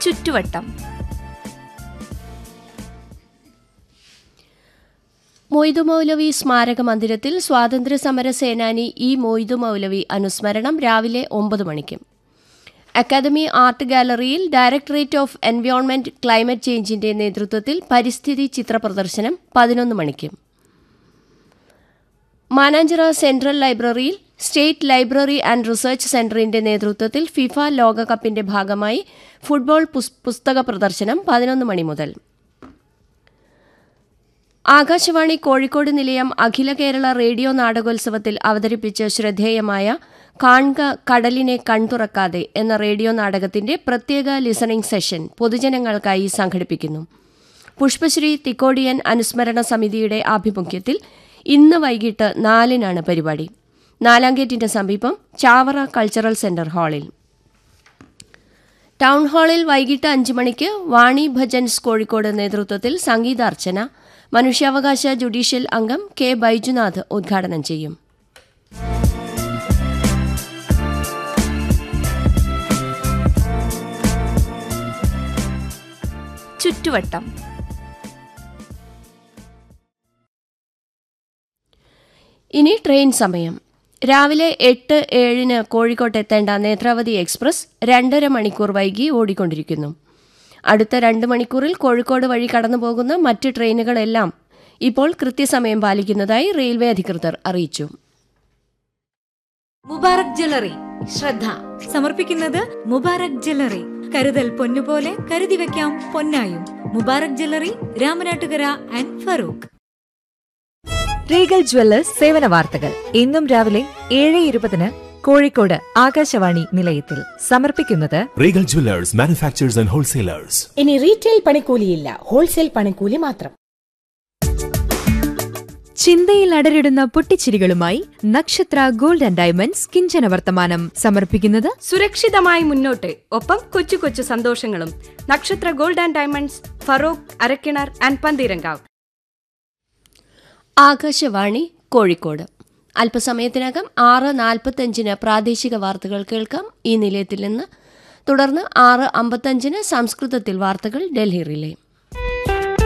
ചുറ്റുവട്ടം മൊയ്തു മൗലവി സ്മാരക മന്ദിരത്തിൽ സ്വാതന്ത്ര്യ സമര സേനാനി ഇ മൊയ്തു മൗലവി അനുസ്മരണം രാവിലെ ഒമ്പത് മണിക്ക് അക്കാദമി ആർട്ട് ഗാലറിയിൽ ഡയറക്ടറേറ്റ് ഓഫ് എൻവയോൺമെന്റ് ക്ലൈമറ്റ് ചേഞ്ചിന്റെ നേതൃത്വത്തിൽ പരിസ്ഥിതി ചിത്ര പ്രദർശനം പതിനൊന്ന് മണിക്ക് മാനാഞ്ചിറ സെൻട്രൽ ലൈബ്രറിയിൽ സ്റ്റേറ്റ് ലൈബ്രറി ആൻഡ് റിസർച്ച് സെന്ററിന്റെ നേതൃത്വത്തിൽ ഫിഫ ലോകകപ്പിന്റെ ഭാഗമായി ഫുട്ബോൾ പുസ്- പുസ്തക പ്രദർശനം പതിനൊന്ന് മണി മുതൽ ആകാശവാണി കോഴിക്കോട് നിലയം അഖില കേരള റേഡിയോ നാടകോത്സവത്തിൽ അവതരിപ്പിച്ച ശ്രദ്ധേയമായ കാൺക കടലിനെ കൺതുറക്കാതെ എന്ന റേഡിയോ നാടകത്തിന്റെ പ്രത്യേക ലിസണിംഗ് സെഷൻ പൊതുജനങ്ങൾക്കായി സംഘടിപ്പിക്കുന്നു പുഷ്പശ്രീ തിക്കോടിയൻ അനുസ്മരണ സമിതിയുടെ ആഭിമുഖ്യത്തിൽ ഇന്ന് വൈകിട്ട് നാലിനാണ് പരിപാടി നാലാം ഗേറ്റിന്റെ സമീപം ചാവറ കൾച്ചറൽ സെന്റർ ഹാളിൽ ടൗൺ ഹാളിൽ വൈകിട്ട് അഞ്ച് മണിക്ക് വാണി ഭജൻസ് കോഴിക്കോട് നേതൃത്വത്തിൽ സംഗീതാർച്ചന മനുഷ്യാവകാശ ജുഡീഷ്യൽ അംഗം കെ ബൈജുനാഥ് ഉദ്ഘാടനം ചെയ്യും ചുറ്റുവട്ടം ഇനി ട്രെയിൻ സമയം രാവിലെ എട്ട് ഏഴിന് കോഴിക്കോട്ട് എത്തേണ്ട നേത്രാവതി എക്സ്പ്രസ് രണ്ടര മണിക്കൂർ വൈകി ഓടിക്കൊണ്ടിരിക്കുന്നു അടുത്ത രണ്ട് മണിക്കൂറിൽ കോഴിക്കോട് വഴി കടന്നുപോകുന്ന മറ്റ് ട്രെയിനുകളെല്ലാം ഇപ്പോൾ കൃത്യസമയം പാലിക്കുന്നതായി റെയിൽവേ അധികൃതർ അറിയിച്ചു മുബാറക് ജ്വല്ലറി ശ്രദ്ധ സമർപ്പിക്കുന്നത് മുബാറക് ജ്വല്ലറി കരുതൽ പൊന്നുപോലെ കരുതി വെക്കാം പൊന്നായും Mubarak jewellery Ramanattukara and Farook regal jewellers സേവന വാർത്തകൾ ഇന്നും രാവിലെ ഏഴ് ഇരുപതിന് കോഴിക്കോട് ആകാശവാണി നിലയത്തിൽ സമർപ്പിക്കുന്നത് Regal Jewelers, manufacturers and wholesalers. ഇനി റീറ്റെയിൽ പണിക്കൂലിയില്ല ഹോൾസെയിൽ പണിക്കൂലി മാത്രം ചിന്തയിൽ അടരിടുന്ന പൊട്ടിച്ചിരികളുമായി നക്ഷത്ര ഗോൾഡ് ആൻഡ് ഡയമണ്ട്സ് കിഞ്ചന വർത്തമാനം സമർപ്പിക്കുന്നത് സുരക്ഷിതമായി മുന്നോട്ട് ഒപ്പം കൊച്ചു കൊച്ചു സന്തോഷങ്ങളും Nakshatra gold and diamonds Feroke Arakkinar and Pantheerankavu Akashvani Kozhikode അല്പസമയത്തിനകം ആറ് നാൽപ്പത്തഞ്ചിന് പ്രാദേശിക വാർത്തകൾ കേൾക്കാം ഈ നിലയത്തിൽ നിന്ന് തുടർന്ന് ആറ് അമ്പത്തഞ്ചിന് സംസ്കൃതത്തിൽ വാർത്തകൾ ഡൽഹി റിലേ